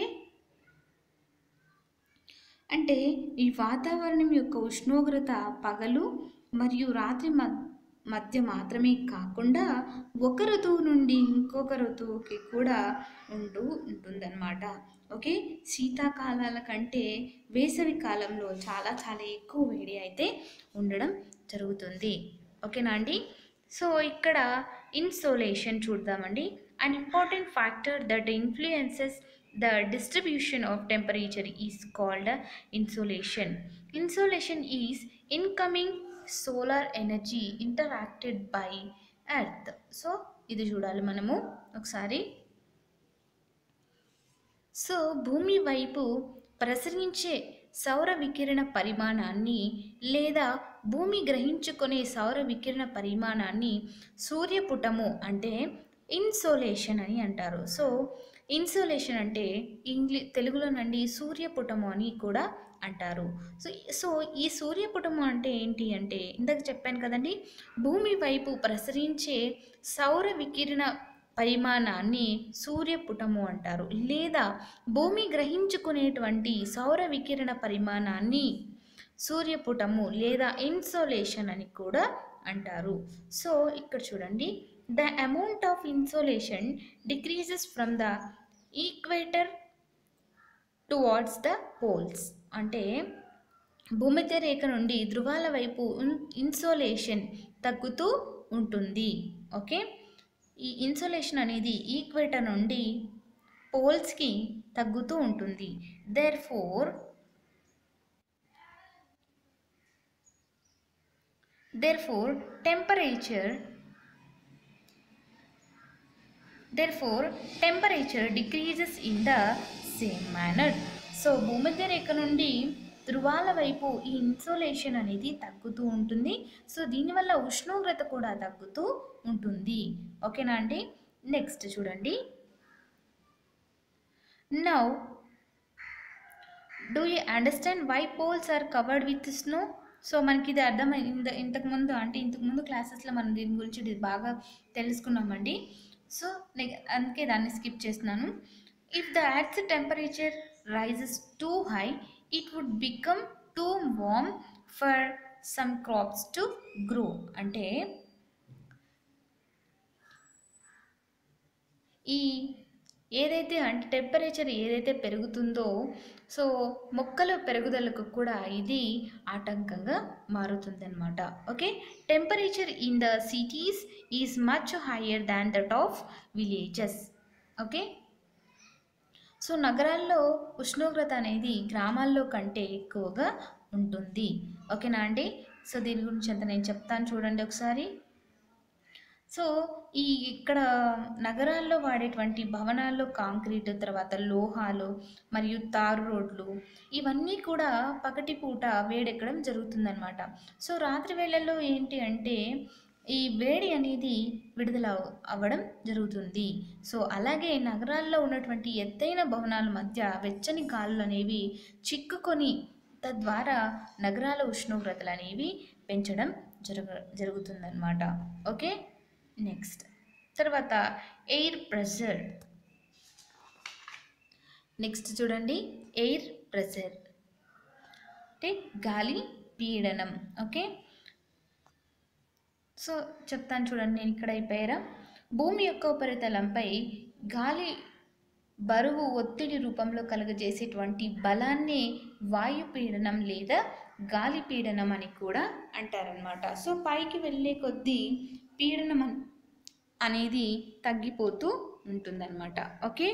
అంటే ఈ వాతావరణం యొక్క ఉష్ణోగ్రత పగలు మరియు రాత్రి మధ్య మధ్య మాత్రమే కాకుండా ఒక ఋతువు నుండి ఇంకొక ఋతువుకి కూడా ఉంటూ ఉంటుందన్నమాట ఓకే శీతాకాలాల కంటే వేసవి కాలంలో చాలా చాలా ఎక్కువ వేడి అయితే ఉండడం జరుగుతుంది ఓకేనా అండి సో ఇక్కడ ఇన్సోలేషన్ చూద్దామండి an important factor that influences the distribution of temperature is called insolation insolation is incoming solar energy interacted by earth so ఇది చూడాలి మనము ఒకసారి సో భూమి వైపు ప్రసరించే సౌర వికిరణ పరిమాణాన్ని లేదా భూమి గ్రహించుకునే సౌర వికిరణ పరిమాణాన్ని సూర్యపుటము అంటే ఇన్సోలేషన్ అని అంటారు సో ఇన్సోలేషన్ అంటే ఇంగ్లీ తెలుగులోనండి సూర్యపుటము అని కూడా అంటారు సో సో ఈ సూర్యపుటము అంటే ఏంటి అంటే ఇందాక చెప్పాను కదండి భూమి వైపు ప్రసరించే సౌర వికిరణ పరిమాణాన్ని సూర్యపుటము అంటారు లేదా భూమి గ్రహించుకునేటువంటి సౌర వికిరణ పరిమాణాన్ని సూర్యపుటము లేదా ఇన్సోలేషన్ అని కూడా అంటారు సో ఇక్కడ చూడండి the amount of insolation decreases from the equator towards the poles అంటే భూమధ్య రేఖ నుండి ధృవాల వైపు ఇన్- ఇన్సోలేషన్ తగ్గుతూ ఉంటుంది ఓకే ఈ ఇన్సోలేషన్ అనేది ఈక్వేటర్ నుండి పోల్స్కి తగ్గుతూ ఉంటుంది therefore therefore temperature therefore temperature decreases in the same manner so భూమధ్య రేఖ నుండి ధృవాల వైపు ఈ ఇన్సోలేషన్ అనేది తగ్గుతూ ఉంటుంది సో దీనివల్ల ఉష్ణోగ్రత కూడా తగ్గుతూ ఉంటుంది ఓకేనా అండి నెక్స్ట్ చూడండి now do you understand why poles are covered with snow so మనకి ఇది అర్థమై ఇంత ఇంతకుముందు అంటే ఇంతకుముందు క్లాసెస్లో మనం దీని గురించి ఇది బాగా తెలుసుకున్నామండి సో నెక్ అందుకే దాన్ని స్కిప్ చేస్తున్నాను if the earth temperature rises too high it would become too warm for some crops to grow అంటే ఈ ఏదైతే అంటే టెంపరేచర్ ఏదైతే పెరుగుతుందో సో మొక్కల పెరుగుదలకు కూడా ఇది ఆటంకంగా మారుతుందన్నమాట okay temperature in the cities is much higher than that of villages okay so నగరాల్లో ఉష్ణోగ్రత అనేది గ్రామాల్లో కంటే ఎక్కువగా ఉంటుంది ఓకేనా అండి సో దీని గురించి అంత నేను చెప్తాను చూడండి ఒకసారి సో ఈ ఇక్కడ నగరాల్లో వాడేటువంటి భవనాల్లో కాంక్రీట్ తర్వాత లోహాలు మరియు తారు రోడ్లు ఇవన్నీ కూడా పగటిపూట వేడెక్కడం జరుగుతుందన్నమాట సో రాత్రి వేళల్లో ఏంటి అంటే ఈ వేడి అనేది విడుదల అవ- అవ్వడం జరుగుతుంది సో అలాగే నగరాల్లో ఉన్నటువంటి ఎత్తైన భవనాల మధ్య వెచ్చని గాలులు అనేవి చిక్కుకొని తద్వారా నగరాల ఉష్ణోగ్రతలు అనేవి పెంచడం జరుగ జరుగుతుందన్నమాట ఓకే నెక్స్ట్ తర్వాత ఎయిర్ ప్రెషర్ నెక్స్ట్ చూడండి ఎయిర్ ప్రెషర్ అంటే గాలి పీడనం ఓకే సో చెప్తాను చూడండి నేను ఇక్కడ అయిపోయారా భూమి యొక్క ఉపరితలంపై గాలి బరువు ఒత్తిడి రూపంలో కలుగజేసేటువంటి బలాన్ని వాయు పీడనం లేదా గాలి పీడనం అని కూడా అంటారనమాట సో పైకి వెళ్ళే కొద్దీ పీడనం అన్- అనేది తగ్గిపోతూ ఉంటుందన్నమాట ఓకే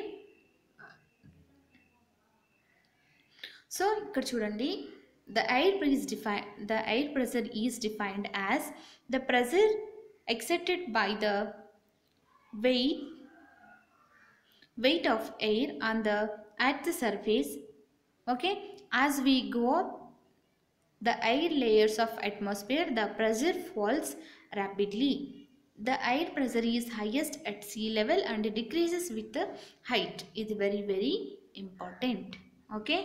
సో ఇక్కడ చూడండి the air press define the air pressure is defined as the pressure excepted by the weight weight of air on the at the surface okay as we go up the air layers of atmosphere the pressure falls rapidly the air pressure is highest at sea level and decreases with the height is very very important okay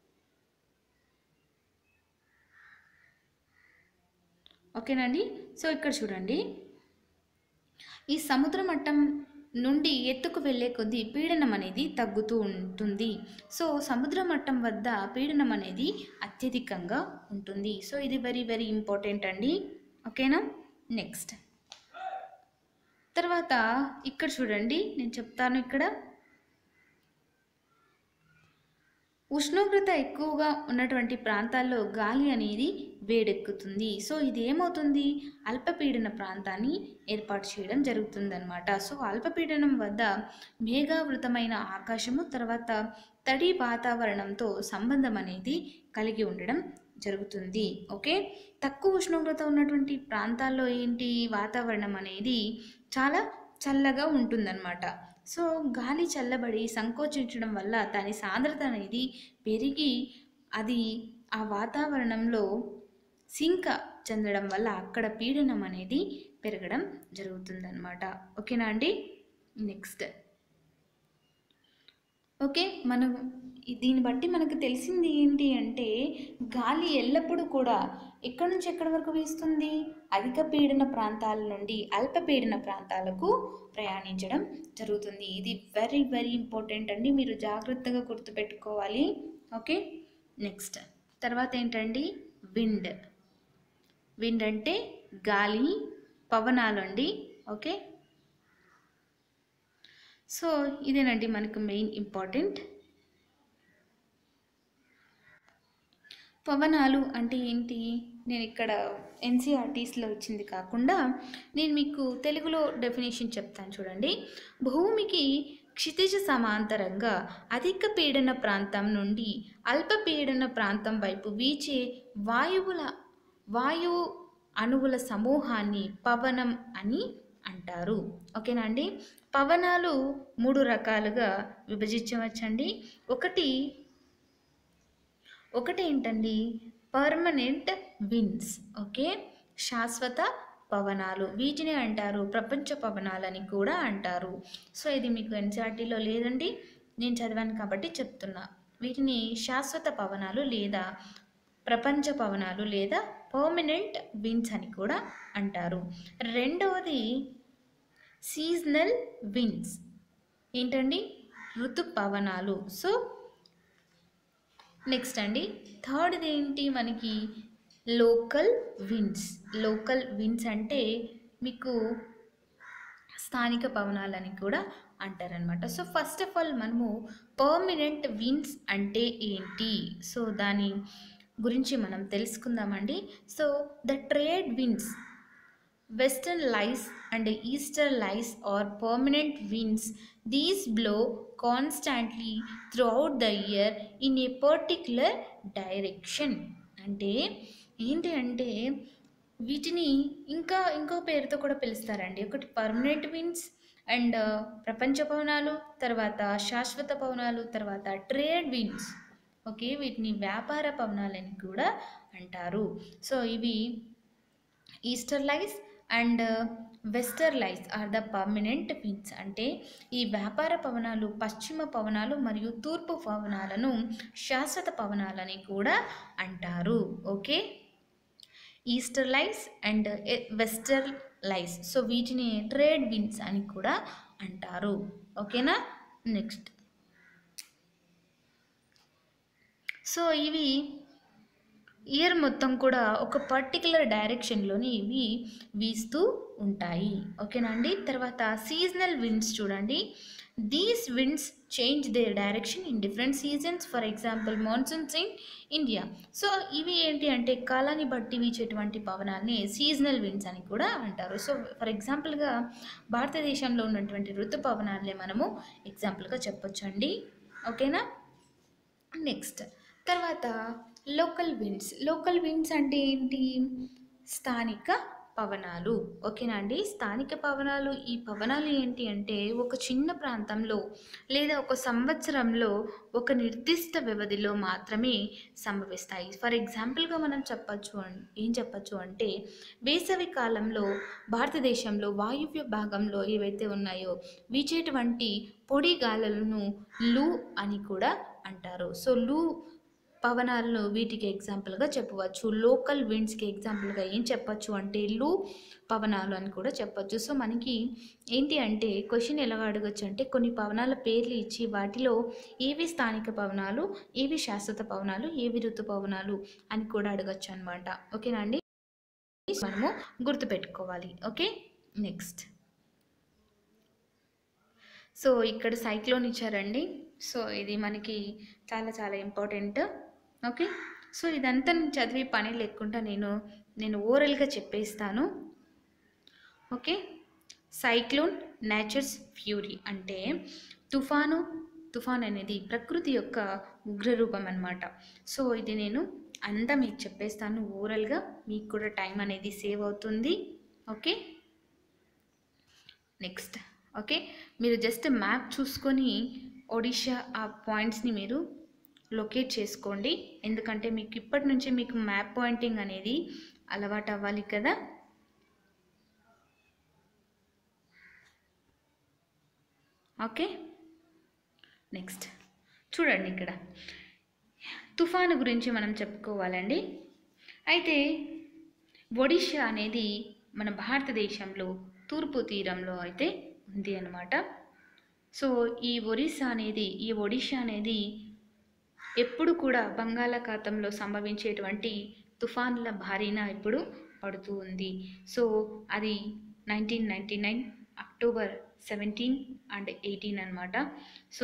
ఓకేనండి so ఇక్కడ చూడండి ఈ సముద్ర మట్టం నుండి ఎత్తుకు వెళ్ళే కొద్దీ పీడనం అనేది తగ్గుతూ ఉంటుంది సో సముద్ర మట్టం వద్ద పీడనం అనేది అత్యధికంగా ఉంటుంది సో ఇది వెరీ వెరీ ఇంపార్టెంట్ అండి ఓకేనా నెక్స్ట్ తర్వాత ఇక్కడ చూడండి నేను చెప్తాను ఇక్కడ ఉష్ణోగ్రత ఎక్కువగా ఉన్నటువంటి ప్రాంతాల్లో గాలి అనేది వేడెక్కుతుంది సో ఇది ఏమవుతుంది అల్పపీడన ప్రాంతాన్ని ఏర్పాటు చేయడం జరుగుతుందన్నమాట సో అల్పపీడనం వద్ద మేఘావృతమైన ఆకాశము తర్వాత తడి వాతావరణంతో సంబంధం అనేది కలిగి ఉండడం జరుగుతుంది ఓకే తక్కువ ఉష్ణోగ్రత ఉన్నటువంటి ప్రాంతాల్లో ఏంటి వాతావరణం అనేది చాలా చల్లగా ఉంటుందన్నమాట సో గాలి చల్లబడి సంకోచించడం వల్ల దాని సాంద్రత అనేది పెరిగి అది ఆ వాతావరణంలో సింక చెందడం వల్ల అక్కడ పీడనం అనేది పెరగడం జరుగుతుందన్నమాట ఓకేనా అండి నెక్స్ట్ ఓకే మనం ఈ- దీన్ని బట్టి మనకు తెలిసింది ఏంటి అంటే గాలి ఎల్లప్పుడూ కూడా ఎక్కడి నుంచి ఎక్కడి వరకు వీస్తుంది అధిక పీడన ప్రాంతాల నుండి అల్పపీడన ప్రాంతాలకు ప్రయాణించడం జరుగుతుంది ఇది వెరీ వెరీ ఇంపార్టెంట్ అండి మీరు జాగ్రత్తగా గుర్తుపెట్టుకోవాలి ఓకే నెక్స్ట్ తర్వాత ఏంటండి విండ్ విండ్ అంటే గాలి పవనాలు అండి ఓకే సో ఇదేనండి మనకు మెయిన్ ఇంపార్టెంట్ పవనాలు అంటే ఏంటి నేను ఇక్కడ ఎన్సీఆర్టీస్లో ఇచ్చింది కాకుండా నేను మీకు తెలుగులో డెఫినేషన్ చెప్తాను చూడండి భూమికి క్షితిజ సమాంతరంగా అధిక పీడన ప్రాంతం నుండి అల్పపీడన ప్రాంతం వైపు వీచే వాయువుల వాయువు అణువుల సమూహాన్ని పవనం అని అంటారు ఓకేనా అండి పవనాలు మూడు రకాలుగా విభజించవచ్చండి ఒకటి ఒకటి ఏంటండి పర్మనెంట్ విన్స్ ఓకే శాశ్వత పవనాలు వీటిని అంటారు ప్రపంచ పవనాలని కూడా అంటారు సో ఇది మీకు ఎన్సీఆర్టీలో లేదండి నేను చదివాను కాబట్టి చెప్తున్నా వీటిని శాశ్వత పవనాలు లేదా ప్రపంచ పవనాలు లేదా పర్మనెంట్ విన్స్ అని కూడా అంటారు రెండవది సీజనల్ విన్స్ ఏంటండి ఋతు పవనాలు సో నెక్స్ట్ అండి థర్డ్ ఏంటి మనకి లోకల్ విన్స్ లోకల్ విన్స్ అంటే మీకు స్థానిక పవనాలని కూడా అంటారనమాట సో ఫస్ట్ ఆఫ్ ఆల్ మనము పర్మనెంట్ విన్స్ అంటే ఏంటి సో దాని గురించి మనం తెలుసుకుందామండి so the trade winds westerlies and easterlies are permanent winds these blow constantly throughout the year in a particular direction అంటే ఏంటి అంటే వీటిని ఇంకా ఇంకో పేరుతో కూడా పిలుస్తారండి ఒకటి పర్మనెంట్ విన్స్ అండ్ ప్రపంచ పవనాలు తర్వాత శాశ్వత పవనాలు తర్వాత ట్రేడ్ విన్స్ ఓకే వీటిని వ్యాపార పవనాలని కూడా అంటారు సో ఇవి easterlies and westerlies are the permanent winds అంటే ఈ వ్యాపార పవనాలు పశ్చిమ పవనాలు మరియు తూర్పు పవనాలను శాశ్వత పవనాలని కూడా అంటారు okay easterlies and westerlies so వీటిని ట్రేడ్ విన్స్ అని కూడా అంటారు ఓకేనా నెక్స్ట్ సో ఇవి ఇయర్ మొత్తం కూడా ఒక పర్టికులర్ డైరెక్షన్లోని ఇవి వీస్తూ ఉంటాయి ఓకేనా అండి తర్వాత సీజనల్ విండ్స్ చూడండి these winds change their direction in different seasons for example monsoons in India so ఇవి ఏంటి అంటే కాలాన్ని బట్టి వీచేటువంటి పవనాల్ని సీజనల్ విండ్స్ అని కూడా అంటారు సో ఫర్ ఎగ్జాంపుల్గా భారతదేశంలో ఉన్నటువంటి ఋతు పవనాలనే మనము ఎగ్జాంపుల్గా చెప్పొచ్చు అండి ఓకేనా నెక్స్ట్ తర్వాత లోకల్ విండ్స్ లోకల్ విండ్స్ అంటే ఏంటి స్థానిక పవనాలు ఓకేనా అండి స్థానిక పవనాలు ఈ పవనాలు ఏంటి అంటే ఒక చిన్న ప్రాంతంలో లేదా ఒక సంవత్సరంలో ఒక నిర్దిష్ట వ్యవధిలో మాత్రమే సంభవిస్తాయి ఫర్ ఎగ్జాంపుల్గా మనం చెప్పచ్చు అన్- ఏం చెప్పచ్చు అంటే వేసవి కాలంలో భారతదేశంలో వాయువ్య భాగంలో ఏవైతే ఉన్నాయో వీచేటువంటి పొడి గాలులను లూ అని కూడా అంటారు సో లూ పవనాలను వీటికి ఎగ్జాంపుల్గా చెప్పవచ్చు లోకల్ విండ్స్కి ఎగ్జాంపుల్గా ఏం చెప్పచ్చు అంటే లూ పవనాలు అని కూడా చెప్పచ్చు సో మనకి ఏంటి అంటే క్వశ్చన్ ఎలా అడగచ్చు అంటే కొన్ని పవనాల పేర్లు ఇచ్చి వాటిలో ఏవి స్థానిక పవనాలు ఏవి శాశ్వత పవనాలు ఏవి ఋతు పవనాలు అని కూడా అడగచ్చు అనమాట ఓకేనా అండి మనము గుర్తుపెట్టుకోవాలి ఓకే నెక్స్ట్ సో ఇక్కడ సైక్లోన్ ఇచ్చారండి సో ఇది మనకి చాలా చాలా ఇంపార్టెంట్ ఓకే సో ఇదంతా నేను చదివి పని లేకుండా నేను నేను ఓరల్గా చెప్పేస్తాను ఓకే సైక్లోన్ నేచర్స్ ఫ్యూరీ అంటే తుఫాను తుఫాన్ అనేది ప్రకృతి యొక్క ఉగ్రరూపం అన్నమాట సో ఇది నేను అంతా మీకు చెప్పేస్తాను ఓరల్గా మీకు కూడా టైం అనేది సేవ్ అవుతుంది ఓకే నెక్స్ట్ ఓకే మీరు జస్ట్ మ్యాప్ చూసుకొని ఒడిషా ఆ పాయింట్స్ని మీరు లొకేట్ చేసుకోండి ఎందుకంటే మీకు ఇప్పటి నుంచి మీకు మ్యాప్ పాయింటింగ్ అనేది అలవాటు అవ్వాలి కదా ఓకే నెక్స్ట్ చూడండి ఇక్కడ తుఫాను గురించి మనం చెప్పుకోవాలండి అయితే ఒడిషా అనేది మన భారతదేశంలో తూర్పు తీరంలో అయితే ఉంది అన్నమాట సో ఈ ఒరిస్సా అనేది ఈ ఒడిషా అనేది ఎప్పుడు కూడా బంగాళాఖాతంలో సంభవించేటువంటి తుఫాన్ల బారిన ఇప్పుడు పడుతూ ఉంది సో అది nineteen ninety nine October seventeen and eighteen అనమాట సో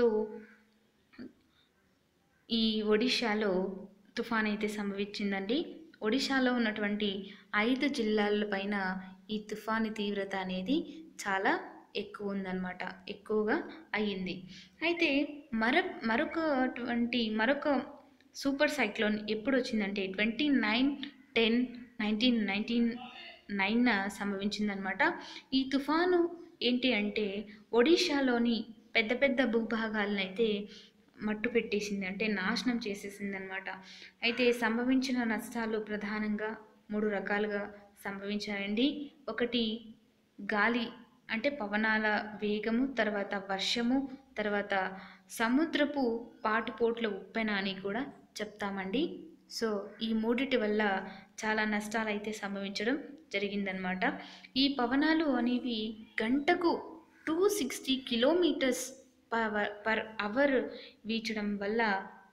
ఈ ఒడిషాలో తుఫాన్ అయితే సంభవించిందండి ఒడిషాలో ఉన్నటువంటి ఐదు జిల్లాలపైన ఈ తుఫాను తీవ్రత అనేది చాలా ఎక్కువ ఉందన్నమాట ఎక్కువగా అయ్యింది అయితే మర మరొకటువంటి మరొక సూపర్ సైక్లోన్ ఎప్పుడు వచ్చిందంటే twenty nine ten nineteen nineteen nine సంభవించిందనమాట ఈ తుఫాను ఏంటి అంటే ఒడిషాలోని పెద్ద పెద్ద భూభాగాలను అయితే మట్టు పెట్టేసింది అంటే నాశనం చేసేసింది అనమాట అయితే సంభవించిన నష్టాలు ప్రధానంగా మూడు రకాలుగా సంభవించాయండి ఒకటి గాలి అంటే పవనాల వేగము తర్వాత వర్షము తర్వాత సముద్రపు పాటుపోట్ల ఉప్పెన అని కూడా చెప్తామండి సో ఈ మూడిటి వల్ల చాలా నష్టాలు అయితే సంభవించడం జరిగిందనమాట ఈ పవనాలు అనేవి గంటకు two sixty kilometres per per hour వీచడం వల్ల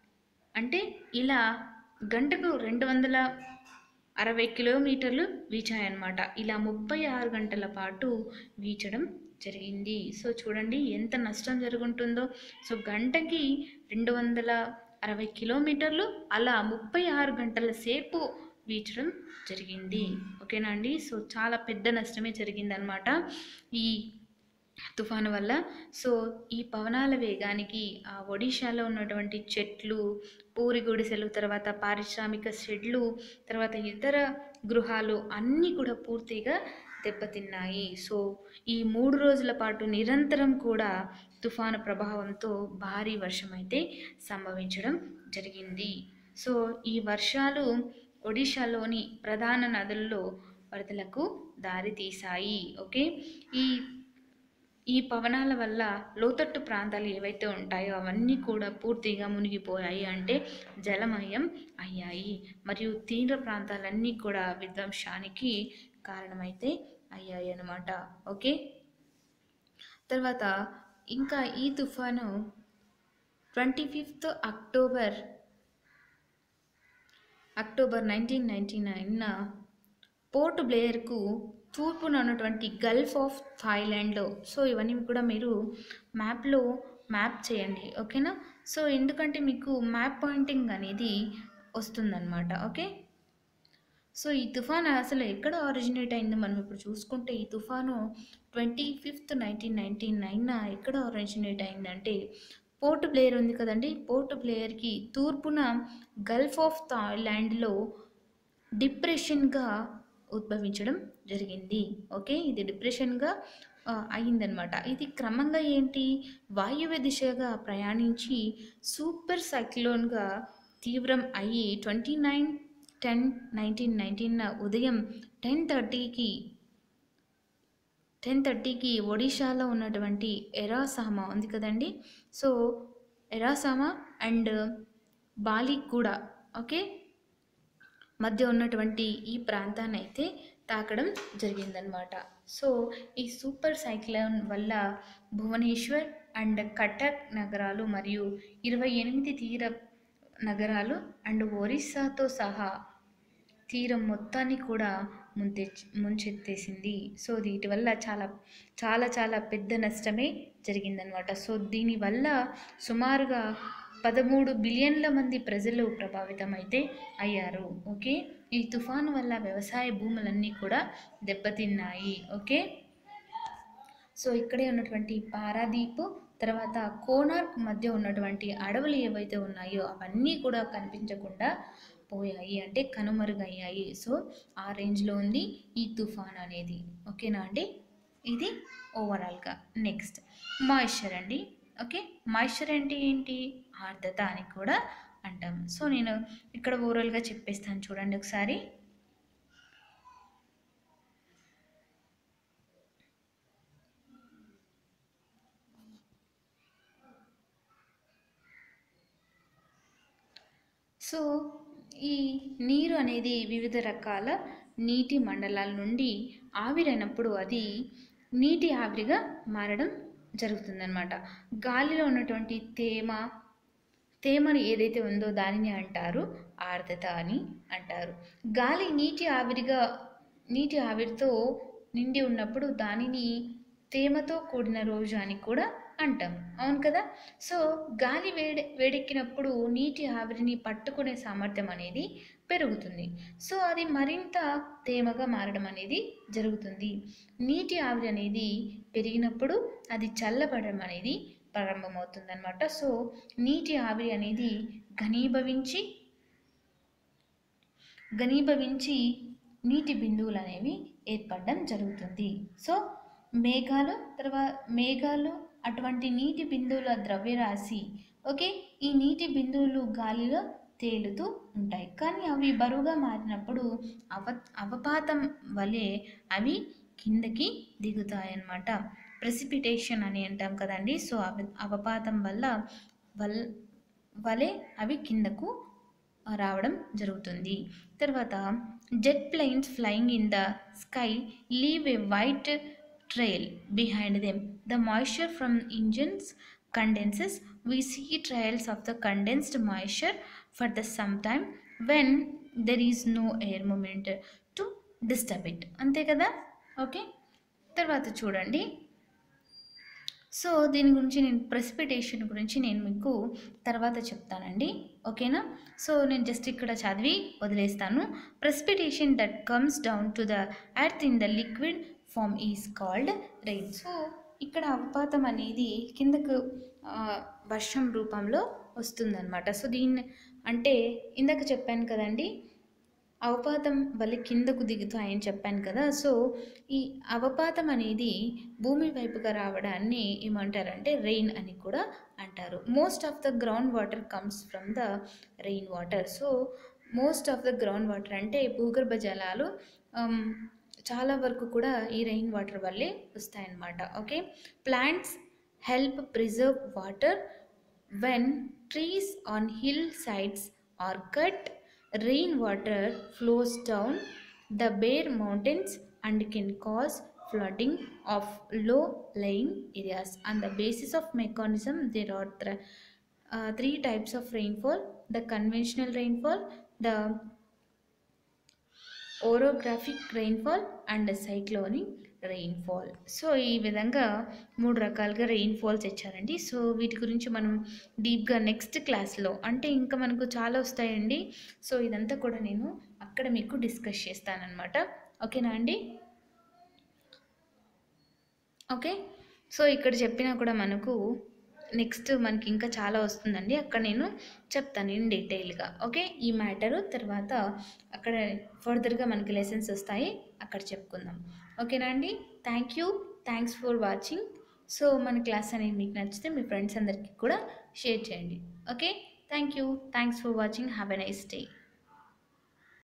అంటే ఇలా గంటకు రెండు వందల అరవై కిలోమీటర్లు వీచాయన్నమాట ఇలా ముప్పై ఆరు గంటల పాటు వీచడం జరిగింది సో చూడండి ఎంత నష్టం జరుగుంటుందో సో గంటకి రెండు వందల అరవై కిలోమీటర్లు అలా ముప్పై ఆరు గంటల సేపు వీచడం జరిగింది ఓకేనా అండి సో చాలా పెద్ద నష్టమే జరిగిందనమాట ఈ తుఫాను వల్ల సో ఈ పవనాల వేగానికి ఆ ఒడిశాలో ఉన్నటువంటి చెట్లు పూరి గుడిసెలు తర్వాత పారిశ్రామిక షెడ్లు తర్వాత ఇతర గృహాలు అన్నీ కూడా పూర్తిగా దెబ్బతిన్నాయి సో ఈ మూడు రోజుల పాటు నిరంతరం కూడా తుఫాను ప్రభావంతో భారీ వర్షం అయితే సంభవించడం జరిగింది సో ఈ వర్షాలు ఒడిశాలోని ప్రధాన నదుల్లో వరదలకు దారితీశాయి ఓకే ఈ ఈ పవనాల వల్ల లోతట్టు ప్రాంతాలు ఏవైతే ఉంటాయో అవన్నీ కూడా పూర్తిగా మునిగిపోయాయి అంటే జలమయం అయ్యాయి మరియు తీవ్ర ప్రాంతాలన్నీ కూడా విధ్వంసానికి కారణమైతే అయ్యాయి అన్నమాట ఓకే తర్వాత ఇంకా ఈ తుఫాను twenty fifth October October nineteen ninety nine Port బ్లేయర్కు తూర్పున ఉన్నటువంటి గల్ఫ్ ఆఫ్ థాయిలాండ్లో సో ఇవన్నీ కూడా మీరు మ్యాప్లో మ్యాప్ చేయండి ఓకేనా సో ఎందుకంటే మీకు మ్యాప్ పాయింటింగ్ అనేది వస్తుందన్నమాట ఓకే సో ఈ తుఫాన్ అసలు ఎక్కడ ఆరిజినేట్ అయిందో మనం ఇప్పుడు చూసుకుంటే ఈ తుఫాను twenty fifth nineteen ninety nine ఎక్కడ ఆరిజినేట్ అయిందంటే పోర్ట్ బ్లేయర్ ఉంది కదండి పోర్ట్ బ్లేయర్కి తూర్పున గల్ఫ్ ఆఫ్ థాయిలాండ్లో డిప్రెషన్గా ఉద్భవించడం జరిగింది ఓకే ఇది డిప్రెషన్గా ఆ, అయిందనమాట ఇది క్రమంగా ఏంటి వాయువ్య దిశగా ప్రయాణించి సూపర్ సైక్లోన్గా తీవ్రం అయ్యి twenty nine ten nineteen nineteen ఉదయం టెన్ థర్టీకి టెన్ థర్టీకి ఒడిశాలో ఉన్నటువంటి ఎరాసామా ఉంది కదండి సో ఎరాసామా అండ్ బాలి కూడా ఓకే మధ్య ఉన్నటువంటి ఈ ప్రాంతాన్ని అయితే తాకడం జరిగిందనమాట సో ఈ సూపర్ సైక్లోన్ వల్ల భువనేశ్వర్ అండ్ కటక్ నగరాలు మరియు ఇరవై ఎనిమిది తీర నగరాలు అండ్ ఒరిస్సాతో సహా తీరం మొత్తాన్ని కూడా ముంచె ముంచెత్తేసింది సో వీటి వల్ల చాలా చాలా చాలా పెద్ద నష్టమే జరిగిందనమాట సో దీనివల్ల సుమారుగా పదమూడు బిలియన్ల మంది ప్రజలు ప్రభావితం అయితే అయ్యారు ఓకే ఈ తుఫాను వల్ల వ్యవసాయ భూములన్నీ కూడా దెబ్బతిన్నాయి ఓకే సో ఇక్కడే ఉన్నటువంటి పారాదీప్ తర్వాత కోనార్క్ మధ్య ఉన్నటువంటి అడవులు ఏవైతే ఉన్నాయో అవన్నీ కూడా కనిపించకుండా పోయాయి అంటే కనుమరుగయ్యాయి సో ఆ రేంజ్లో ఉంది ఈ తుఫాన్ అనేది ఓకేనా అండి ఇది ఓవరాల్గా నెక్స్ట్ మాయిశ్చర్ అండి ఓకే మాయిశ్చర్ అంటే ఏంటి ఆర్ద్రత అని కూడా అంటాం సో నేను ఇక్కడ ఓవరాల్గా చెప్పేస్తాను చూడండి ఒకసారి సో ఈ నీరు అనేది వివిధ రకాల నీటి మండలాల నుండి ఆవిరైనప్పుడు అది నీటి ఆవిరిగా మారడం జరుగుతుందన్నమాట గాలిలో ఉన్నటువంటి తేమ తేమను ఏదైతే ఉందో దానిని అంటారు ఆర్ద్రత అని అంటారు గాలి నీటి ఆవిరిగా నీటి ఆవిరితో నిండి ఉన్నప్పుడు దానిని తేమతో కూడిన రోజు అని కూడా అంటాం అవును కదా సో గాలి వేడి వేడెక్కినప్పుడు నీటి ఆవిరిని పట్టుకునే సామర్థ్యం అనేది పెరుగుతుంది సో అది మరింత తేమగా మారడం అనేది జరుగుతుంది నీటి ఆవిరి అనేది పెరిగినప్పుడు అది చల్లబడడం అనేది ప్రారంభమవుతుంది అనమాట సో నీటి ఆవిరి అనేది ఘనీభవించి ఘనీభవించి నీటి బిందువులు అనేవి ఏర్పడడం జరుగుతుంది సో మేఘాలు తర్వాత మేఘాలు అటువంటి నీటి బిందువుల ద్రవ్యరాశి ఓకే ఈ నీటి బిందువులు గాలిలో తేలుతూ ఉంటాయి కానీ అవి బరువుగా మారినప్పుడు అవ అవపాతం వలె అవి కిందకి దిగుతాయి అన్నమాట ప్రెసిపిటేషన్ అని అంటాం కదండి సో అవ అవపాతం వల్ల వల్ వలె అవి కిందకు రావడం జరుగుతుంది తర్వాత jet planes flying in the sky leave a white trail behind them. The moisture from engines condenses. We see trails of the condensed moisture for the some time when there is no air movement to disturb it అంతే కదా okay తర్వాత చూడండి so దీని గురించి నేను precipitation గురించి నేను మీకు తర్వాత చెప్తానండి ఓకేనా సో నేను జస్ట్ ఇక్కడ చదివి వదిలేస్తాను precipitation that comes down to the earth in the liquid form is called rain so ఇక్కడ అవపాతం అనేది కిందకు ఆ, వర్షం రూపంలో వస్తుందన్నమాట సో దీన్ని అంటే ఇందాక చెప్పాను కదండి అవపాతం వల్ల కిందకు దిగుతాయని చెప్పాను కదా సో ఈ అవపాతం అనేది భూమి వైపుగా రావడాన్ని ఏమంటారంటే రెయిన్ అని కూడా అంటారు most of the ground water comes from the rain water so most of the ground water అంటే భూగర్భ జలాలు um, చాలా వరకు కూడా ఈ రెయిన్ వాటర్ వల్లే వస్తాయన్నమాట okay plants help preserve water when trees on hillsides are cut rainwater flows down the bare mountains and can cause flooding of low lying areas on the basis of mechanism there are th- uh, three types of rainfall the conventional rainfall the orographic rainfall and cyclonic rainfall so ఈ విధంగా మూడు రకాలుగా rainfalls ఇచ్చారండి so వీటి గురించి మనం డీప్గా next క్లాస్లో అంటే ఇంకా మనకు చాలా వస్తాయండి సో ఇదంతా కూడా నేను అక్కడ మీకు డిస్కస్ చేస్తానన్నమాట ఓకేనా అండి ఓకే సో ఇక్కడ చెప్పినా కూడా మనకు నెక్స్ట్ మనకి ఇంకా చాలా వస్తుందండి అక్కడ నేను చెప్తాను ఇన్ డీటెయిల్గా ఓకే ఈ మ్యాటరు తర్వాత అక్కడ ఫర్దర్గా మనకి లెసన్స్ వస్తాయి అక్కడ చెప్పుకుందాం ఓకేనా అండి thank you thanks for watching so మన క్లాస్ అనేది మీకు నచ్చితే మీ ఫ్రెండ్స్ అందరికీ కూడా షేర్ చేయండి okay thank you thanks for watching have a nice day